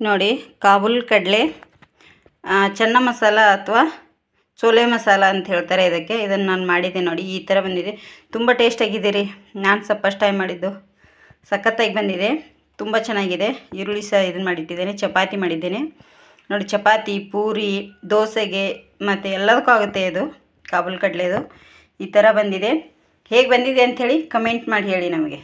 ನೋಡಿ ಕಾಬೂಲ್ ಕಡಲೆ ಚೆನ್ನ ಮಸಾಲ ಅಥವಾ ಚೋಲೆ ಮಸಾಲ ಅಂತ ಹೇಳ್ತಾರೆ ಇದಕ್ಕೆ ಇದನ್ನು ನಾನು ಮಾಡಿದ್ದೆ ನೋಡಿ ಈ ಥರ ಬಂದಿದೆ ತುಂಬ ಟೇಸ್ಟಾಗಿದೆ ರೀ ನಾನು ಸಹ ಫಸ್ಟ್ ಟೈಮ್ ಮಾಡಿದ್ದು ಸಖತ್ತಾಗಿ ಬಂದಿದೆ ತುಂಬ ಚೆನ್ನಾಗಿದೆ ಈರುಳ್ಳಿ ಸಹ ಇದನ್ನು ಮಾಡಿಟ್ಟಿದ್ದೇನೆ ಚಪಾತಿ ಮಾಡಿದ್ದೇನೆ ನೋಡಿ ಚಪಾತಿ ಪೂರಿ ದೋಸೆಗೆ ಮತ್ತು ಎಲ್ಲದಕ್ಕೂ ಆಗುತ್ತೆ ಇದು ಕಾಬೂಲ್ ಕಡಲೆದು ಈ ಥರ ಬಂದಿದೆ ಹೇಗೆ ಬಂದಿದೆ ಅಂಥೇಳಿ ಕಮೆಂಟ್ ಮಾಡಿ ಹೇಳಿ ನಮಗೆ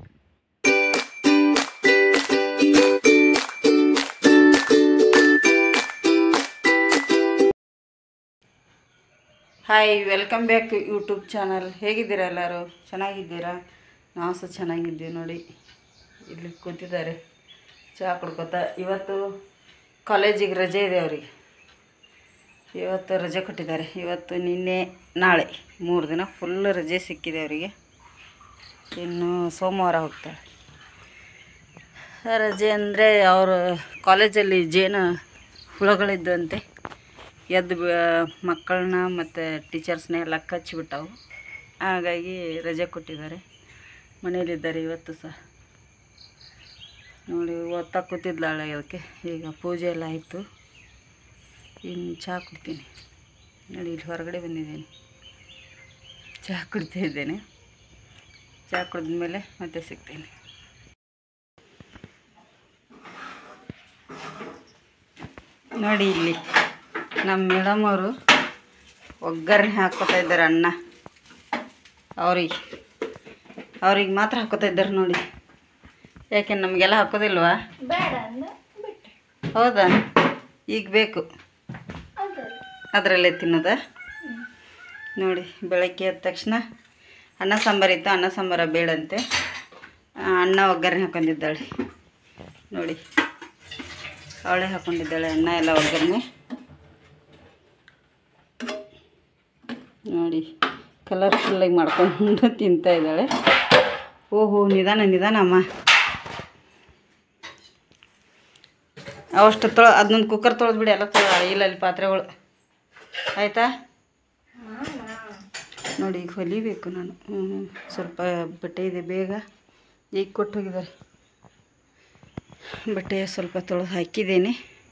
hi welcome back to YouTube channel ಹೇಗಿದ್ದೀರಾ ಎಲ್ಲರೂ ಚೆನ್ನಾಗಿದ್ದೀರಾ ನಾವು ಸಹ ಚೆನ್ನಾಗಿದ್ದೀವಿ ನೋಡಿ ಇಲ್ಲಿ ಕೂತಿದ್ದಾರೆ ಚಹಾ ಕುಡ್ಕೋತ ಇವತ್ತು ಕಾಲೇಜಿಗೆ ರಜೆ ಇದೆ ಅವರಿಗೆ ಇವತ್ತು ರಜೆ ಕೊಟ್ಟಿದ್ದಾರೆ ಇವತ್ತು ನಿನ್ನೆ ನಾಳೆ ಮೂರು ದಿನ ಫುಲ್ ರಜೆ ಸಿಕ್ಕಿದೆ ಅವರಿಗೆ ಇನ್ನು ಸೋಮವಾರ ಹೋಗ್ತಾರೆ ರಜೆ ಅಂದರೆ ಅವರು ಕಾಲೇಜಲ್ಲಿ ಜೇನು ಹುಳಗಳಿದ್ದಂತೆ ಎದ್ದು ಮಕ್ಕಳನ್ನ ಮತ್ತು ಟೀಚರ್ಸ್ನ ಎಲ್ಲ ಕಚ್ಚಿಬಿಟ್ಟವು ಹಾಗಾಗಿ ರಜೆ ಕೊಟ್ಟಿದ್ದಾರೆ ಮನೇಲಿದ್ದಾರೆ ಇವತ್ತು ಸಹ ನೋಡಿ ಓದ್ತಾ ಕೂತಿದ್ಲಾಳೆ ಅದಕ್ಕೆ ಈಗ ಪೂಜೆ ಎಲ್ಲ ಆಯಿತು ಇನ್ನು ಚಹಾ ಕುಡ್ತೀನಿ ನೋಡಿ ಇಲ್ಲಿ ಹೊರಗಡೆ ಬಂದಿದ್ದೀನಿ ಚಹಾ ಕುಡ್ತಾ ಇದ್ದೇನೆ ಚಹಾ ಕುಡಿದ್ಮೇಲೆ ಮತ್ತೆ ಸಿಗ್ತೀನಿ ನೋಡಿ ಇಲ್ಲಿ ನಮ್ಮ ಮೇಡಮ್ ಅವರು ಒಗ್ಗರಣೆ ಹಾಕ್ಕೋತಾ ಇದ್ದಾರೆ ಅಣ್ಣ ಅವ್ರಿಗೆ ಅವ್ರಿಗೆ ಮಾತ್ರ ಹಾಕೋತಾ ಇದ್ದಾರೆ ನೋಡಿ ಯಾಕೆ ನಮಗೆಲ್ಲ ಹಾಕೋದಿಲ್ವಾ ಹೌದಾ ಈಗ ಬೇಕು ಅದರಲ್ಲೇ ತಿನ್ನೋದ ನೋಡಿ ಬೆಳಗ್ಗೆ ಎದ್ದ ತಕ್ಷಣ ಅನ್ನ ಸಾಂಬಾರು ಇತ್ತು ಅನ್ನ ಸಾಂಬಾರ ಬೇಡಂತೆ ಆ, ಅಣ್ಣ ಒಗ್ಗರಣೆ ಹಾಕೊಂಡಿದ್ದಾಳೆ ನೋಡಿ ಅವಳೇ ಹಾಕೊಂಡಿದ್ದಾಳೆ ಅನ್ನ ಎಲ್ಲ ಒಗ್ಗರಣೆ ನೋಡಿ ಕಲರ್ಫುಲ್ಲಾಗಿ ಮಾಡ್ಕೊಂಡು ತಿಂತಾ ಇದ್ದಾಳೆ ಓಹೋ ನಿಧಾನ ನಿಧಾನ ಅಮ್ಮ ಅವಷ್ಟು ತೊಳ ಅದನ್ನೊಂದು ಕುಕ್ಕರ್ ತೊಳೆದ್ಬಿಡಿ ಎಲ್ಲ ತೊಳ ಇಲ್ಲ ಅಲ್ಲಿ ಪಾತ್ರೆಗಳು ಆಯಿತಾ ನೋಡಿ ಈಗ ಹೊಲಿಬೇಕು ನಾನು ಹ್ಞೂ ಹ್ಞೂ. ಸ್ವಲ್ಪ ಬಟ್ಟೆ ಇದೆ ಬೇಗ ಈಗ ಕೊಟ್ಟು ಹೋಗಿದ್ದಾರೆ ಬಟ್ಟೆ ಸ್ವಲ್ಪ ತೊಳೆದು ಹಾಕಿದ್ದೇನೆ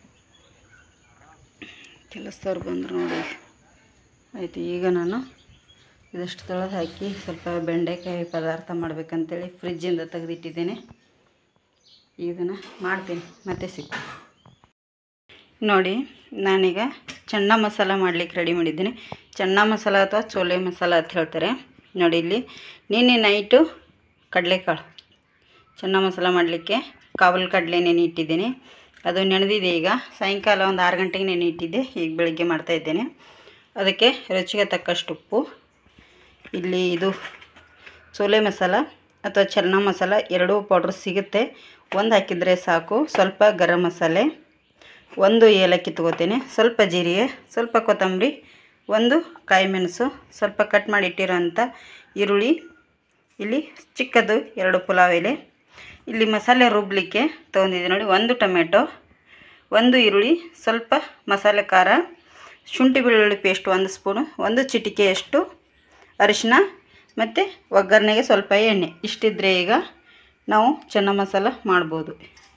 ಕೆಲಸದವ್ರು ಬಂದರು ನೋಡಿ ಆಯಿತು ಈಗ ನಾನು ಇದಷ್ಟು ತೊಳೆದು ಹಾಕಿ ಸ್ವಲ್ಪ ಬೆಂಡೆಕಾಯಿ ಪದಾರ್ಥ ಮಾಡಬೇಕಂತೇಳಿ ಫ್ರಿಜ್ಜಿಂದ ತೆಗೆದಿಟ್ಟಿದ್ದೇನೆ ಇದನ್ನು ಮಾಡ್ತೀನಿ ಮತ್ತೆ ಸಿಗ್ತೀನಿ ನೋಡಿ ನಾನೀಗ ಚೆನ್ನ ಮಸಾಲ ಮಾಡಲಿಕ್ಕೆ ರೆಡಿ ಮಾಡಿದ್ದೀನಿ ಚೆನ್ನ ಮಸಾಲ ಅಥವಾ ಚೋಲೆ ಮಸಾಲ ಅಂತ ಹೇಳ್ತಾರೆ ನೋಡಿ ಇಲ್ಲಿ ನಿನ್ನೆ ನೈಟು ಕಡಲೆಕಾಳು ಚೆನ್ನ ಮಸಾಲ ಮಾಡಲಿಕ್ಕೆ ಕಾಬೂಲ್ ಕಡಲೆ ನೆನೆ ಇಟ್ಟಿದ್ದೀನಿ ಅದು ನೆನೆದಿದೆ ಈಗ ಸಾಯಂಕಾಲ ಒಂದು ಆರು ಗಂಟೆಗೆ ನೆನೆ ಇಟ್ಟಿದ್ದೆ ಈಗ ಬೆಳಿಗ್ಗೆ ಮಾಡ್ತಾ ಇದ್ದೇನೆ ಅದಕ್ಕೆ ರುಚಿಗೆ ತಕ್ಕಷ್ಟು ಉಪ್ಪು ಇಲ್ಲಿ ಇದು ಚೋಲೆ ಮಸಾಲ ಅಥವಾ ಚೆನ್ನ ಮಸಾಲ ಎರಡೂ ಪೌಡ್ರ್ ಸಿಗುತ್ತೆ ಒಂದು ಹಾಕಿದರೆ ಸಾಕು ಸ್ವಲ್ಪ ಗರಂ ಮಸಾಲೆ ಒಂದು ಏಲಕ್ಕಿ ತೊಗೋತೇನೆ ಸ್ವಲ್ಪ ಜೀರಿಗೆ ಸ್ವಲ್ಪ ಕೊತ್ತಂಬರಿ ಒಂದು ಕಾಯಿ ಮೆಣಸು ಸ್ವಲ್ಪ ಕಟ್ ಮಾಡಿ ಇಟ್ಟಿರೋಂಥ ಈರುಳ್ಳಿ ಇಲ್ಲಿ ಚಿಕ್ಕದು ಎರಡು ಪುಲಾವ್ ಎಲೆ ಇಲ್ಲಿ ಮಸಾಲೆ ರುಬ್ಬಲಿಕ್ಕೆ ತೊಗೊಂಡಿದ್ದೀನಿ ನೋಡಿ ಒಂದು ಟೊಮೆಟೊ ಒಂದು ಈರುಳ್ಳಿ ಸ್ವಲ್ಪ ಮಸಾಲೆ ಖಾರ ಶುಂಠಿ ಬೆಳ್ಳುಳ್ಳಿ ಪೇಸ್ಟ್ ಒಂದು ಸ್ಪೂನು ಒಂದು ಚಿಟಿಕೆಯಷ್ಟು ಅರಿಶಿನ ಮತ್ತು ಒಗ್ಗರಣೆಗೆ ಸ್ವಲ್ಪ ಎಣ್ಣೆ ಇಷ್ಟಿದ್ರೆ ಈಗ ನಾವು ಚೆನ್ನ ಮಸಾಲ ಮಾಡ್ಬೋದು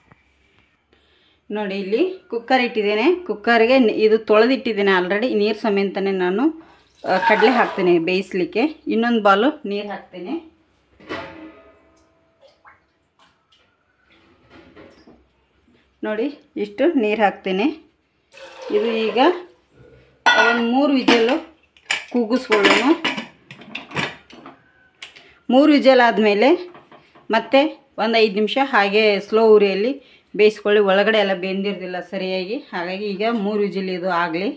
ನೋಡಿ ಇಲ್ಲಿ ಕುಕ್ಕರ್ ಇಟ್ಟಿದ್ದೇನೆ ಕುಕ್ಕರ್ಗೆ ನಿ- ಇದು ತೊಳೆದಿಟ್ಟಿದ್ದೇನೆ ಆಲ್ರೆಡಿ ನೀರು ಸಮೇತನೇ ನಾನು ಆ, ಕಡಲೆ ಹಾಕ್ತೇನೆ ಬೇಯಿಸ್ಲಿಕ್ಕೆ ಇನ್ನೊಂದು ಬಾಲು ನೀರು ಹಾಕ್ತೇನೆ ನೋಡಿ ಇಷ್ಟು ನೀರು ಹಾಕ್ತೇನೆ ಇದು ಈಗ ಒಂದು ಮೂರು ವಿಜಲ್ಲು ಕೂಗಿಸ್ಕೊಳ್ಳೋಣ ಮೂರು ವಿಜಲ್ ಆದಮೇಲೆ ಮತ್ತೆ ಒಂದು ಐದು ನಿಮಿಷ ಹಾಗೆ ಸ್ಲೋ ಉರಿಯಲ್ಲಿ ಬೇಯಿಸ್ಕೊಳ್ಳಿ ಒಳಗಡೆ ಎಲ್ಲ ಬೆಂದಿರೋದಿಲ್ಲ ಸರಿಯಾಗಿ ಹಾಗಾಗಿ ಈಗ ಮೂರು ವಿಜಿಲ್ ಇದು ಆಗಲಿ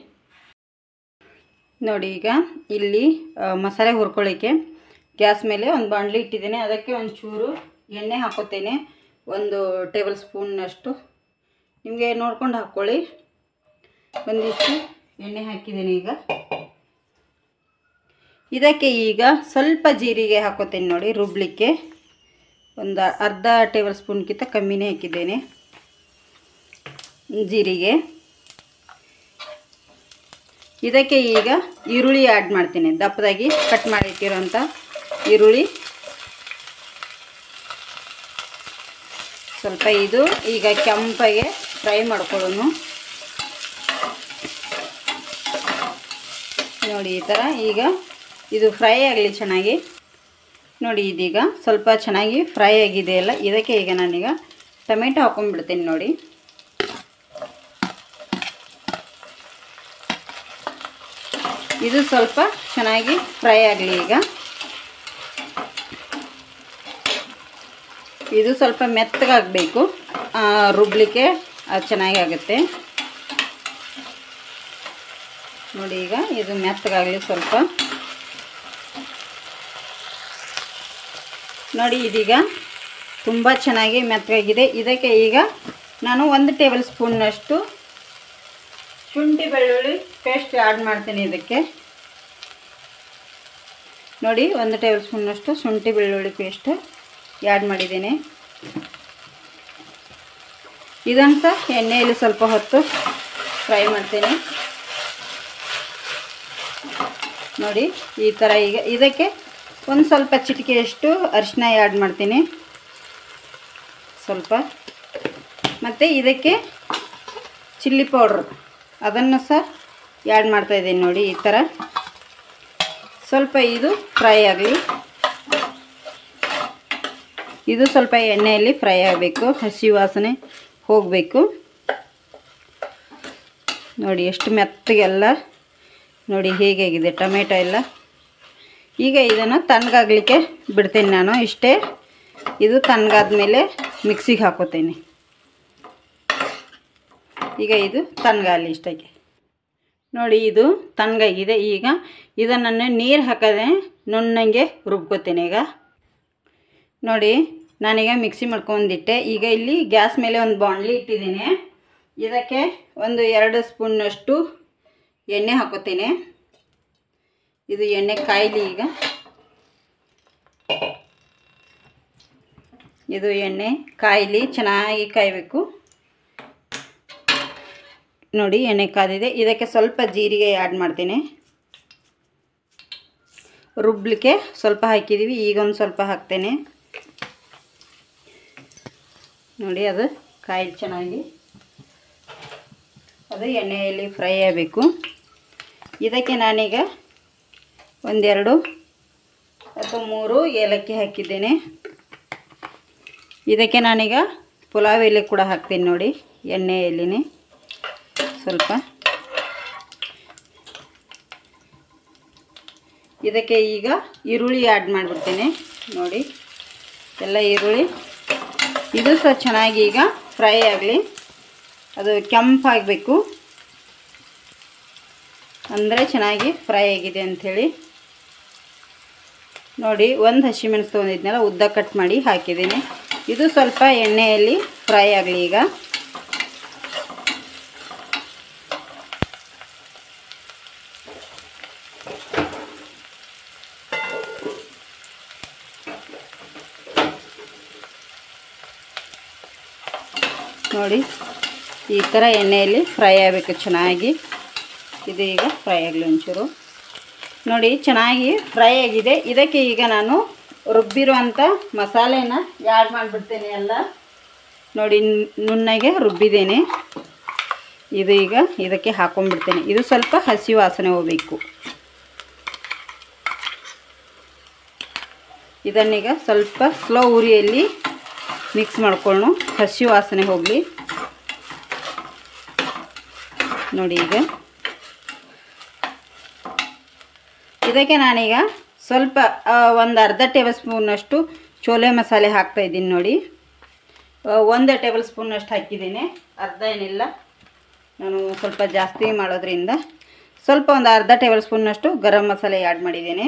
ನೋಡಿ ಈಗ ಇಲ್ಲಿ ಆ, ಮಸಾಲೆ ಹುರ್ಕೊಳ್ಳಿಕ್ಕೆ ಗ್ಯಾಸ್ ಮೇಲೆ ಒಂದು ಬಾಣಲಿ ಇಟ್ಟಿದ್ದೇನೆ ಅದಕ್ಕೆ ಒಂದು ಚೂರು ಎಣ್ಣೆ ಹಾಕೋತೇನೆ ಒಂದು ಟೇಬಲ್ ಸ್ಪೂನ್ನಷ್ಟು ನಿಮಗೆ ನೋಡ್ಕೊಂಡು ಹಾಕ್ಕೊಳ್ಳಿ ಒಂದಿಷ್ಟು ಎಣ್ಣೆ ಹಾಕಿದ್ದೀನಿ ಈಗ ಇದಕ್ಕೆ ಈಗ ಸ್ವಲ್ಪ ಜೀರಿಗೆ ಹಾಕೋತೇನೆ ನೋಡಿ ರುಬ್ಲಿಕ್ಕೆ ಒಂದು ಅರ್ಧ ಟೇಬಲ್ ಸ್ಪೂನ್ಗಿಂತ ಕಮ್ಮಿನೇ ಹಾಕಿದ್ದೇನೆ ಜೀರಿಗೆ ಇದಕ್ಕೆ ಈಗ ಈರುಳ್ಳಿ ಆ್ಯಡ್ ಮಾಡ್ತೀನಿ ದಪ್ಪದಾಗಿ ಕಟ್ ಮಾಡಿಟ್ಟಿರೋಂಥ ಈರುಳ್ಳಿ ಸ್ವಲ್ಪ ಇದು ಈಗ ಕೆಂಪಗೆ ಫ್ರೈ ಮಾಡ್ಕೊಳ್ಳೋಣ ನೋಡಿ ಈ ಥರ ಈಗ ಇದು ಫ್ರೈ ಆಗಲಿ ಚೆನ್ನಾಗಿ ನೋಡಿ ಇದೀಗ ಸ್ವಲ್ಪ ಚೆನ್ನಾಗಿ ಫ್ರೈ ಆಗಿದೆಯಲ್ಲ ಇದಕ್ಕೆ ಈಗ ನಾನೀಗ ಟೊಮೆಟೊ ಹಾಕೊಂಡ್ಬಿಡ್ತೀನಿ ನೋಡಿ ಇದು ಸ್ವಲ್ಪ ಚೆನ್ನಾಗಿ ಫ್ರೈ ಆಗಲಿ ಈಗ ಇದು ಸ್ವಲ್ಪ ಮೆತ್ತಗಾಗಬೇಕು ರುಬ್ಲಿಕ್ಕೆ ಅದು ಚೆನ್ನಾಗಿ ಆಗುತ್ತೆ ನೋಡಿ ಈಗ ಇದು ಮೆತ್ತಗಾಗಲಿ ಸ್ವಲ್ಪ ನೋಡಿ ಇದೀಗ ತುಂಬ ಚೆನ್ನಾಗಿ ಮೆತ್ತಗಾಗಿದೆ ಇದಕ್ಕೆ ಈಗ ನಾನು ಒಂದು ಟೇಬಲ್ ಸ್ಪೂನ್ನಷ್ಟು ಶುಂಠಿ ಬೆಳ್ಳುಳ್ಳಿ ಪೇಸ್ಟ್ ಆ್ಯಡ್ ಮಾಡ್ತೀನಿ ಇದಕ್ಕೆ ನೋಡಿ ಒಂದು ಟೇಬಲ್ ಸ್ಪೂನ್ನಷ್ಟು ಶುಂಠಿ ಬೆಳ್ಳುಳ್ಳಿ ಪೇಸ್ಟ್ ಆ್ಯಡ್ ಮಾಡಿದ್ದೀನಿ ಇದನ್ನು ಸಹ ಎಣ್ಣೆಯಲ್ಲಿ ಸ್ವಲ್ಪ ಹೊತ್ತು ಫ್ರೈ ಮಾಡ್ತೀನಿ ನೋಡಿ ಈ ಥರ ಈಗ ಇದಕ್ಕೆ ಒಂದು ಸ್ವಲ್ಪ ಚಿಟಿಕೆಯಷ್ಟು ಅರಿಶಿನ ಆ್ಯಡ್ ಮಾಡ್ತೀನಿ ಸ್ವಲ್ಪ ಮತ್ತು ಇದಕ್ಕೆ ಚಿಲ್ಲಿ ಪೌಡ್ರ್ ಅದನ್ನು ಸಹ ಆ್ಯಡ್ ಮಾಡ್ತಾಯಿದ್ದೀನಿ ನೋಡಿ ಈ ಥರ ಸ್ವಲ್ಪ ಇದು ಫ್ರೈ ಆಗಲಿ ಇದು ಸ್ವಲ್ಪ ಎಣ್ಣೆಯಲ್ಲಿ ಫ್ರೈ ಆಗಬೇಕು ಹಸಿ ವಾಸನೆ ಹೋಗಬೇಕು ನೋಡಿ ಎಷ್ಟು ಮೆತ್ತಗೆಲ್ಲ ನೋಡಿ ಹೇಗಾಗಿದೆ ಟೊಮೆಟೊ ಎಲ್ಲ ಈಗ ಇದನ್ನು ತಣ್ಣಗಾಗಲಿಕ್ಕೆ ಬಿಡ್ತೀನಿ ನಾನು ಇಷ್ಟೇ ಇದು ತಣ್ಣಗಾದ ಮೇಲೆ ಮಿಕ್ಸಿಗೆ ಹಾಕೋತೀನಿ ಈಗ ಇದು ತಣ್ಣಗಾಗಲಿ ಇಷ್ಟಕ್ಕೆ ನೋಡಿ ಇದು ತಣ್ಣಗಾಗಿದೆ ಈಗ ಇದನ್ನು ನೀರು ಹಾಕದೆ ನುಣ್ಣಂಗೆ ರುಬ್ಕೋತೀನಿ ಈಗ ನೋಡಿ ನಾನೀಗ ಮಿಕ್ಸಿ ಮಾಡ್ಕೊಂಡಿಟ್ಟೆ ಈಗ ಇಲ್ಲಿ ಗ್ಯಾಸ್ ಮೇಲೆ ಒಂದು ಬಾಣಲಿ ಇಟ್ಟಿದ್ದೀನಿ ಇದಕ್ಕೆ ಒಂದು ಎರಡು ಸ್ಪೂನ್ನಷ್ಟು ಎಣ್ಣೆ ಹಾಕೋತೀನಿ ಇದು ಎಣ್ಣೆ ಕಾಯಲಿ ಈಗ ಇದು ಎಣ್ಣೆ ಕಾಯಲಿ ಚೆನ್ನಾಗಿ ಕಾಯಬೇಕು ನೋಡಿ ಎಣ್ಣೆ ಕಾದಿದೆ ಇದಕ್ಕೆ ಸ್ವಲ್ಪ ಜೀರಿಗೆ ಆ್ಯಡ್ ಮಾಡ್ತೀನಿ ರುಬ್ಲಿಕ್ಕೆ ಸ್ವಲ್ಪ ಹಾಕಿದ್ದೀವಿ ಈಗ ಒಂದು ಸ್ವಲ್ಪ ಹಾಕ್ತೇನೆ ನೋಡಿ ಅದು ಕಾಯಿಲ್ ಚೆನ್ನಾಗಿ ಅದು ಎಣ್ಣೆಯಲ್ಲಿ ಫ್ರೈ ಆಗಬೇಕು ಇದಕ್ಕೆ ನಾನೀಗ ಒಂದೆರಡು ಅಥವಾ ಮೂರು ಏಲಕ್ಕಿ ಹಾಕಿದ್ದೇನೆ ಇದಕ್ಕೆ ನಾನೀಗ ಪುಲಾವ್ ಎಲೆ ಕೂಡ ಹಾಕ್ತೀನಿ ನೋಡಿ ಎಣ್ಣೆಯಲ್ಲಿನೇ ಸ್ವಲ್ಪ ಇದಕ್ಕೆ ಈಗ ಈರುಳ್ಳಿ ಆ್ಯಡ್ ಮಾಡಿಬಿಡ್ತೇನೆ ನೋಡಿ ಎಲ್ಲ ಈರುಳ್ಳಿ ಇದು ಸಹ ಚೆನ್ನಾಗಿ ಈಗ ಫ್ರೈ ಆಗಲಿ ಅದು ಕೆಂಪಾಗಬೇಕು ಅಂದರೆ ಚೆನ್ನಾಗಿ ಫ್ರೈ ಆಗಿದೆ ಅಂಥೇಳಿ ನೋಡಿ ಒಂದು ಹಸಿಮೆಣಸು ತೊಗೊಂಡಿದ್ನಲ್ಲ ಉದ್ದ ಕಟ್ ಮಾಡಿ ಹಾಕಿದ್ದೀನಿ ಇದು ಸ್ವಲ್ಪ ಎಣ್ಣೆಯಲ್ಲಿ ಫ್ರೈ ಆಗಲಿ ಈಗ ನೋಡಿ ಈ ಥರ ಎಣ್ಣೆಯಲ್ಲಿ ಫ್ರೈ ಆಗಬೇಕು ಚೆನ್ನಾಗಿ ಇದು ಈಗ ಫ್ರೈ ಆಗಲಿ ಒಂಚೂರು ನೋಡಿ ಚೆನ್ನಾಗಿ ಫ್ರೈ ಆಗಿದೆ ಇದಕ್ಕೆ ಈಗ ನಾನು ರುಬ್ಬಿರುವಂಥ ಮಸಾಲೆನ ಆ್ಯಡ್ ಮಾಡಿಬಿಡ್ತೇನೆ ಎಲ್ಲ ನೋಡಿ ನುಣ್ಣಗೆ ರುಬ್ಬಿದ್ದೇನೆ ಇದು ಈಗ ಇದಕ್ಕೆ ಹಾಕೊಂಡ್ಬಿಡ್ತೇನೆ ಇದು ಸ್ವಲ್ಪ ಹಸಿ ವಾಸನೆ ಹೋಗಬೇಕು ಇದನ್ನೀಗ ಸ್ವಲ್ಪ ಸ್ಲೋ ಉರಿಯಲ್ಲಿ ಮಿಕ್ಸ್ ಮಾಡ್ಕೊಳ್ಳೋಣ ಹಸಿ ವಾಸನೆ ಹೋಗಲಿ ನೋಡಿ ಈಗ ಇದಕ್ಕೆ ನಾನೀಗ ಸ್ವಲ್ಪ ಒಂದು ಅರ್ಧ ಟೇಬಲ್ ಸ್ಪೂನಷ್ಟು ಚೋಲೆ ಮಸಾಲೆ ಹಾಕ್ತಾಯಿದ್ದೀನಿ ನೋಡಿ ಒಂದು ಟೇಬಲ್ ಸ್ಪೂನಷ್ಟು ಹಾಕಿದ್ದೀನಿ ಅರ್ಧ ಏನಿಲ್ಲ ನಾನು ಸ್ವಲ್ಪ ಜಾಸ್ತಿ ಮಾಡೋದ್ರಿಂದ ಸ್ವಲ್ಪ ಒಂದು ಅರ್ಧ ಟೇಬಲ್ ಸ್ಪೂನಷ್ಟು ಗರಂ ಮಸಾಲೆ ಆ್ಯಡ್ ಮಾಡಿದ್ದೀನಿ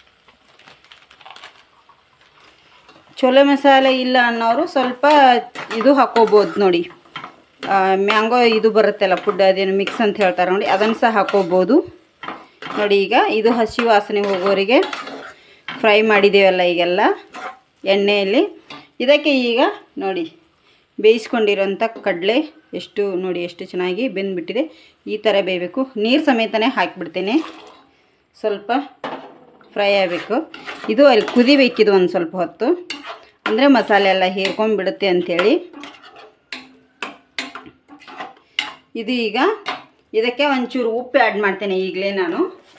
ಚೋಲೆ ಮಸಾಲೆ ಇಲ್ಲ ಅನ್ನೋರು ಸ್ವಲ್ಪ ಇದು ಹಾಕೋಬೋದು ನೋಡಿ ಮ್ಯಾಂಗೋ ಇದು ಬರುತ್ತಲ್ಲ ಫುಡ್ ಅದೇನು ಮಿಕ್ಸ್ ಅಂತ ಹೇಳ್ತಾರೆ ನೋಡಿ ಅದನ್ನು ಸಹ ಹಾಕೋಬೋದು ನೋಡಿ ಈಗ ಇದು ಹಸಿ ವಾಸನೆ ಹೋಗೋರಿಗೆ ಫ್ರೈ ಮಾಡಿದ್ದೇವಲ್ಲ ಈಗೆಲ್ಲ ಎಣ್ಣೆಯಲ್ಲಿ ಇದಕ್ಕೆ ಈಗ ನೋಡಿ ಬೇಯಿಸ್ಕೊಂಡಿರೋಂಥ ಕಡಲೆ ಎಷ್ಟು ನೋಡಿ ಎಷ್ಟು ಚೆನ್ನಾಗಿ ಬೆಂದ್ಬಿಟ್ಟಿದೆ ಈ ಥರ ಬೇಯಬೇಕು ನೀರು ಸಮೇತನೇ ಹಾಕಿಬಿಡ್ತೇನೆ ಸ್ವಲ್ಪ ಫ್ರೈ ಆಗಬೇಕು ಇದು ಅಲ್ಲಿ ಕುದಿಬೇಕಿದು ಒಂದು ಸ್ವಲ್ಪ ಹೊತ್ತು ಅಂದರೆ ಮಸಾಲೆ ಎಲ್ಲ ಹೀರ್ಕೊಂಡ್ಬಿಡುತ್ತೆ ಅಂಥೇಳಿ ಇದು ಈಗ ಇದಕ್ಕೆ ಒಂಚೂರು ಉಪ್ಪು ಆ್ಯಡ್ ಮಾಡ್ತೇನೆ ಈಗಲೇ ನಾನು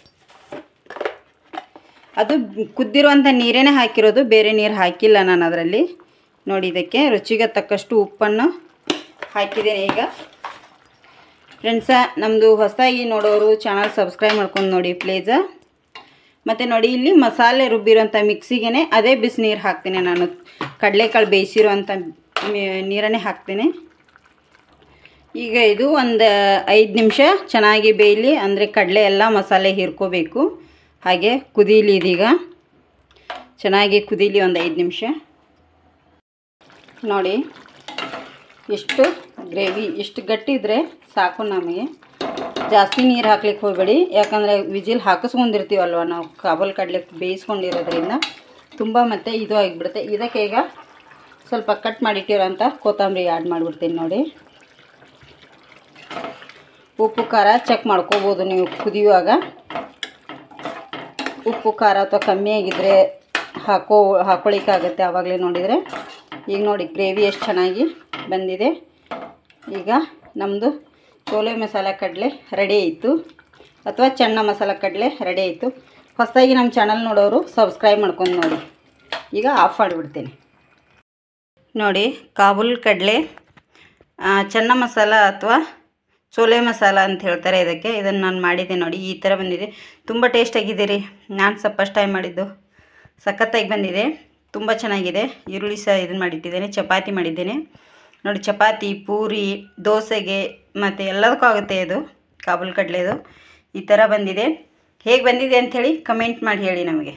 ಅದು ಕುದ್ದಿರುವಂಥ ನೀರೇನೇ ಹಾಕಿರೋದು ಬೇರೆ ನೀರು ಹಾಕಿಲ್ಲ ನಾನು ಅದರಲ್ಲಿ ನೋಡಿ ಇದಕ್ಕೆ ರುಚಿಗೆ ತಕ್ಕಷ್ಟು ಉಪ್ಪನ್ನು ಹಾಕಿದ್ದೇನೆ ಈಗ ಫ್ರೆಂಡ್ಸ ನಮ್ಮದು ಹೊಸದಾಗಿ ನೋಡೋರು ಚಾನಲ್ ಸಬ್ಸ್ಕ್ರೈಬ್ ಮಾಡ್ಕೊಂಡು ನೋಡಿ ಪ್ಲೀಸ ಮತ್ತು ನೋಡಿ ಇಲ್ಲಿ ಮಸಾಲೆ ರುಬ್ಬಿರೋಂಥ ಮಿಕ್ಸಿಗೆ ಅದೇ ಬಿಸಿ ನೀರು ಹಾಕ್ತೇನೆ ನಾನು ಕಡಲೆಕಾಳು ಬೇಯಿಸಿರೋಂಥ ನೀರನ್ನೇ ಹಾಕ್ತೇನೆ ಈಗ ಇದು ಒಂದು ಐದು ನಿಮಿಷ ಚೆನ್ನಾಗಿ ಬೇಯಲಿ ಅಂದರೆ ಕಡಲೆ ಎಲ್ಲ ಮಸಾಲೆ ಹೀರ್ಕೋಬೇಕು ಹಾಗೆ ಕುದೀಲಿ ಇದೀಗ ಚೆನ್ನಾಗಿ ಕುದೀಲಿ ಒಂದು ಐದು ನಿಮಿಷ ನೋಡಿ ಎಷ್ಟು ಗ್ರೇವಿ ಇಷ್ಟು ಗಟ್ಟಿ ಇದ್ದರೆ ಸಾಕು ನಮಗೆ ಜಾಸ್ತಿ ನೀರು ಹಾಕ್ಲಿಕ್ಕೆ ಹೋಗಬೇಡಿ ಯಾಕಂದರೆ ವಿಜಿಲ್ ಹಾಕಿಸ್ಕೊಂಡಿರ್ತೀವಲ್ವ ನಾವು ಕಾಬಲ್ ಕಡಲೆ ಬೇಯಿಸ್ಕೊಂಡಿರೋದ್ರಿಂದ ತುಂಬ ಮತ್ತು ಇದು ಆಗಿಬಿಡುತ್ತೆ ಇದಕ್ಕೆ ಈಗ ಸ್ವಲ್ಪ ಕಟ್ ಮಾಡಿಟ್ಟಿರೋಂಥ ಕೊತ್ತಂಬರಿ ಆ್ಯಡ್ ಮಾಡಿಬಿಡ್ತೀನಿ ನೋಡಿ ಉಪ್ಪು ಖಾರ ಚೆಕ್ ಮಾಡ್ಕೋಬೋದು ನೀವು ಕುದಿಯುವಾಗ ಉಪ್ಪು ಖಾರ ಅಥವಾ ಕಮ್ಮಿ ಆಗಿದ್ದರೆ ಹಾಕೋ ಹಾಕೊಳ್ಳಿಕ್ಕಾಗತ್ತೆ ಆವಾಗಲೇ ನೋಡಿದರೆ ಈಗ ನೋಡಿ ಗ್ರೇವಿ ಎಷ್ಟು ಚೆನ್ನಾಗಿ ಬಂದಿದೆ ಈಗ ನಮ್ಮದು ಚೋಲೆ ಮಸಾಲ ಕಡಲೆ ರೆಡಿ ಆಯಿತು ಅಥವಾ ಚೆನ್ನ ಮಸಾಲ ಕಡಲೆ ರೆಡಿ ಆಯಿತು ಹೊಸದಾಗಿ ನಮ್ಮ ಚಾನಲ್ ನೋಡೋರು ಸಬ್ಸ್ಕ್ರೈಬ್ ಮಾಡ್ಕೊಂಡು ನೋಡಿ ಈಗ ಆಫ್ ಮಾಡಿಬಿಡ್ತೇನೆ ನೋಡಿ ಕಾಬೂಲ್ ಕಡಲೆ ಚೆನ್ನ ಮಸಾಲ ಅಥವಾ ಚೋಲೆ ಮಸಾಲ ಅಂತ ಹೇಳ್ತಾರೆ ಇದಕ್ಕೆ ಇದನ್ನು ನಾನು ಮಾಡಿದ್ದೆ ನೋಡಿ ಈ ಥರ ಬಂದಿದೆ ತುಂಬ ಟೇಸ್ಟಾಗಿದೆ ರೀ ನಾನು ಸ್ವಲ್ಪ ಫಸ್ಟ್ ಟೈಮ್ ಮಾಡಿದ್ದು ಸಖತ್ತಾಗಿ ಬಂದಿದೆ ತುಂಬ ಚೆನ್ನಾಗಿದೆ ಈರುಳ್ಳಿ ಸಹ ಇದನ್ನು ಮಾಡಿಟ್ಟಿದ್ದೇನೆ ಚಪಾತಿ ಮಾಡಿದ್ದೇನೆ ನೋಡಿ ಚಪಾತಿ ಪೂರಿ ದೋಸೆಗೆ ಮತ್ತು ಎಲ್ಲದಕ್ಕೂ ಆಗುತ್ತೆ ಇದು ಕಾಬೂಲ್ ಕಡಲೆದು ಈ ಥರ ಬಂದಿದೆ ಹೇಗೆ ಬಂದಿದೆ ಅಂಥೇಳಿ ಕಮೆಂಟ್ ಮಾಡಿ ಹೇಳಿ ನಮಗೆ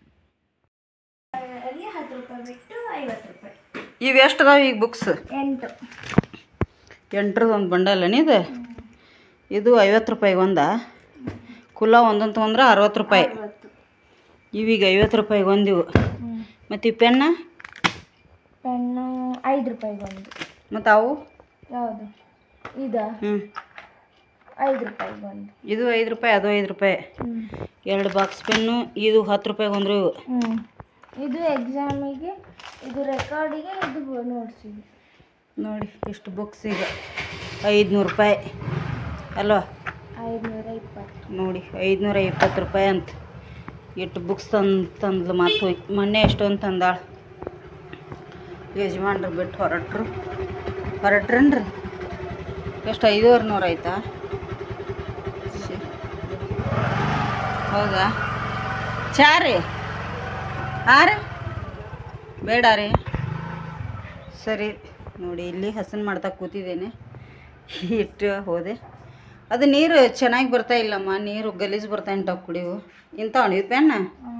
ಅಲ್ಲಿ ಹತ್ತು ರೂಪಾಯಿ ಬಿಟ್ಟು ಐವತ್ತು ರೂಪಾಯಿ ಇವು ಎಷ್ಟು ಅದಾವೆ ಈಗ ಬುಕ್ಸ್ ಎಂಟು ಎಂಟ್ರದ್ದು ಒಂದು ಬಂಡಲ್ ಇದು ಇದು ಐವತ್ತು ರೂಪಾಯಿಗೆ ಒಂದಾ ಕುಲ್ಲ ಒಂದೊಂದು ತೊಗೊಂಡ್ರೆ ಅರವತ್ತು ರೂಪಾಯಿ ಅರವತ್ತು ಇವೀಗ ಐವತ್ತು ರೂಪಾಯಿಗೆ ಒಂದಿವು ಹ್ಞೂ ಮತ್ತು ಈ ಪೆನ್ನ ಪೆನ್ನು ಐದು ರೂಪಾಯಿಗೆ ಒಂದು ಮತ್ತು ಅವು ಯಾವುದು ಇದಾ ಹ್ಞೂ ಐದು ರೂಪಾಯಿಗೆ ಒಂದು ಇದು ಐದು ರೂಪಾಯಿ ಅದು ಐದು ರೂಪಾಯಿ ಹ್ಞೂ ಎರಡು ಬಾಕ್ಸ್ ಪೆನ್ನು ಇದು ಹತ್ತು ರೂಪಾಯಿಗೆ ಒಂದ್ರು ಇವು ಹ್ಞೂ ಇದು ಎಕ್ಸಾಮಿಗೆ ಇದು ರೆಕಾರ್ಡಿಗೆ ಇದು ನೋಡ್ಸಿದ್ವಿ ನೋಡಿ ಇಷ್ಟು ಬುಕ್ಸ್ ಈಗ ಐದುನೂರು ರೂಪಾಯಿ ಅಲ್ವಾ ಐದುನೂರ ಇಪ್ಪತ್ತು ನೋಡಿ ಐದುನೂರ ಇಪ್ಪತ್ತು ರೂಪಾಯಿ ಅಂತ ಎಷ್ಟು ಬುಕ್ಸ್ ತಂದು ತಂದ್ಲು ಮಾತು ಹೋಯ್ ಮೊನ್ನೆ ಎಷ್ಟೊಂದು ತಂದಾಳ ಯಜಮಾನ್ರು ಬಿಟ್ಟು ಹೊರಟ್ರು ಹೊರಟ್ರೇನ್ರಿ ಎಷ್ಟು ಐದೂವರೆ ನೂರು ಆಯ್ತಾ ಶ್ಶೆ. ಹೌದಾ ಚಾ ರೀ ಹಾಂ ರೀ ಬೇಡ ರೀ ಸರಿ ನೋಡಿ ಇಲ್ಲಿ ಹಸನ್ ಮಾಡ್ತಾ ಕೂತಿದ್ದೇನೆ ಇಟ್ಟು ಹೋದೆ ಅದು ನೀರು ಚೆನ್ನಾಗಿ ಬರ್ತಾ ಇಲ್ಲಮ್ಮ ನೀರು ಗಲೀಜು ಬರ್ತಾ ಉಂಟಾವ ಕುಡಿವು ಇಂಥವ್ ಇದು ಪೆನ್ನ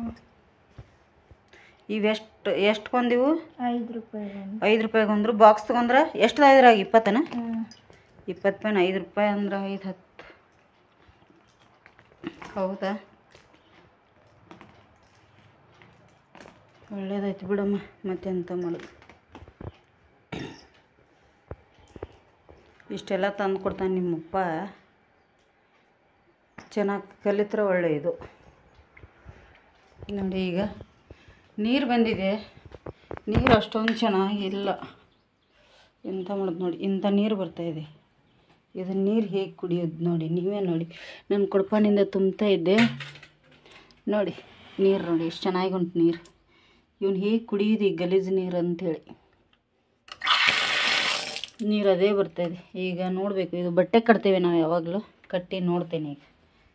ಇವೆಷ್ಟು ಎಷ್ಟು ಕೊಂದಿವು ಐದು ರೂಪಾಯಿ ಒಂದು ಐದು ರೂಪಾಯಿಗೆ ಒಂದ್ರು ಬಾಕ್ಸ್ ತೊಗೊಂಡ್ರೆ ಎಷ್ಟು ಇದ್ರಾಗ ಇಪ್ಪತ್ತನ ಹ್ಞೂ ಇಪ್ಪತ್ತು ಪೆನ್ ಐದು ರೂಪಾಯಿ ಅಂದ್ರೆ ಐದು ಹತ್ತು ಹೌದಾ ಒಳ್ಳೇದಾಯ್ತು ಬಿಡಮ್ಮ ಮತ್ತೆ ಎಂತ ಮಾಡೋದು ಇಷ್ಟೆಲ್ಲ ತಂದು ಕೊಡ್ತಾನೆ ನಿಮ್ಮಪ್ಪ ಚೆನ್ನಾಗಿ ಕಲಿತ್ರೆ ಒಳ್ಳೆಯದು ನೋಡಿ ಈಗ ನೀರು ಬಂದಿದೆ ನೀರು ಅಷ್ಟೊಂದು ಚೆನ್ನಾಗಿಲ್ಲ ಎಂತ ಮಾಡೋದು ನೋಡಿ ಇಂಥ ನೀರು ಬರ್ತಾಯಿದೆ ಇದು ನೀರು ಹೇಗೆ ಕುಡಿಯೋದು ನೋಡಿ ನೀವೇ ನೋಡಿ ನಾನು ಕೊಡಪಾನಿಂದ ತುಂಬ್ತಾ ಇದ್ದೆ ನೋಡಿ ನೀರು ನೋಡಿ ಎಷ್ಟು ಚೆನ್ನಾಗಿ ಉಂಟು ನೀರು ಇವನು ಹೇಗೆ ಕುಡಿಯೋದು ಈ ಗಲೀಜು ನೀರು ಅಂಥೇಳಿ ನೀರು ಅದೇ ಬರ್ತಾಯಿದೆ ಈಗ ನೋಡಬೇಕು ಇದು ಬಟ್ಟೆ ಕಟ್ತೇವೆ ನಾವು ಯಾವಾಗಲೂ ಕಟ್ಟಿ ನೋಡ್ತೇನೆ ಈಗ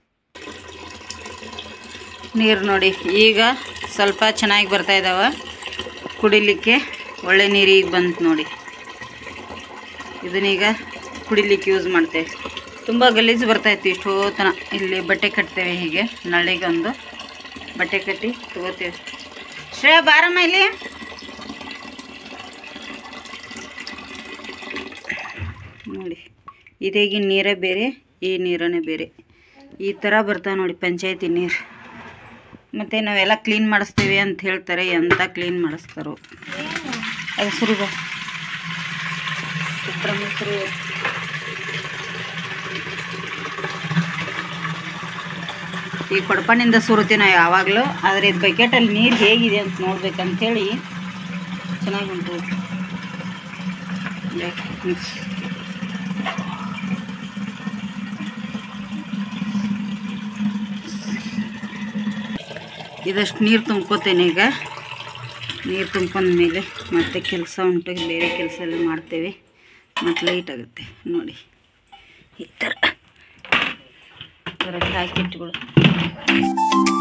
ನೀರು ನೋಡಿ ಈಗ ಸ್ವಲ್ಪ ಚೆನ್ನಾಗಿ ಬರ್ತಾ ಇದ್ದಾವೆ ಕುಡಿಲಿಕ್ಕೆ ಒಳ್ಳೆ ನೀರಿಗೆ ಬಂತು ನೋಡಿ ಇದನ್ನೀಗ ಕುಡಿಲಿಕ್ಕೆ ಯೂಸ್ ಮಾಡ್ತೇವೆ ತುಂಬ ಗಲೀಜು ಬರ್ತಾಯಿತ್ತು ಇಷ್ಟು ತನ ಇಲ್ಲಿ ಬಟ್ಟೆ ಕಟ್ತೇವೆ ಹೀಗೆ ನಳ್ಳಿಗೊಂದು ಬಟ್ಟೆ ಕಟ್ಟಿ ತಗೋತೇವೆ ಶ್ರೇಯ ಬಾರಮ್ಮ ಇಲ್ಲಿ ನೋಡಿ ಇದೇಗಿನ ನೀರೇ ಬೇರೆ ಈ ನೀರೇ ಬೇರೆ ಈ ಥರ ಬರ್ತಾವೆ ನೋಡಿ ಪಂಚಾಯತಿ ನೀರು ಮತ್ತು ನಾವೆಲ್ಲ ಕ್ಲೀನ್ ಮಾಡಿಸ್ತೀವಿ ಅಂತ ಹೇಳ್ತಾರೆ ಎಂತ ಕ್ಲೀನ್ ಮಾಡಿಸ್ತಾರೋ ಅದು ಸರಿ ಬಾ ಸುಬ್ರಹ್ಮಣ್ಯ ಸರಿ ಈ ಕೊಡಪನಿಂದ ಸುರುತ್ತೀವಿ ನಾವು ಯಾವಾಗಲೂ ಆದರೆ ಇದು ಬಕೆಟಲ್ಲಿ ನೀರು ಹೇಗಿದೆ ಅಂತ ನೋಡ್ಬೇಕಂತೇಳಿ ಚೆನ್ನಾಗಿ ಉಂಟು ಮಿಕ್ಸ್ ಇದಷ್ಟು ನೀರು ತುಂಬ್ಕೋತೇನೆ ಈಗ ನೀರು ತುಂಬ್ಕೊಂಡ ಮೇಲೆ ಮತ್ತೆ ಕೆಲಸ ಉಂಟು ಬೇರೆ ಕೆಲಸ ಎಲ್ಲ ಮಾಡ್ತೇವೆ ಮತ್ತು ಲೈಟ್ ಆಗುತ್ತೆ ನೋಡಿ ಈ ಥರ ಹೊರಗೆ ಹಾಕಿಟ್ಬಿಡು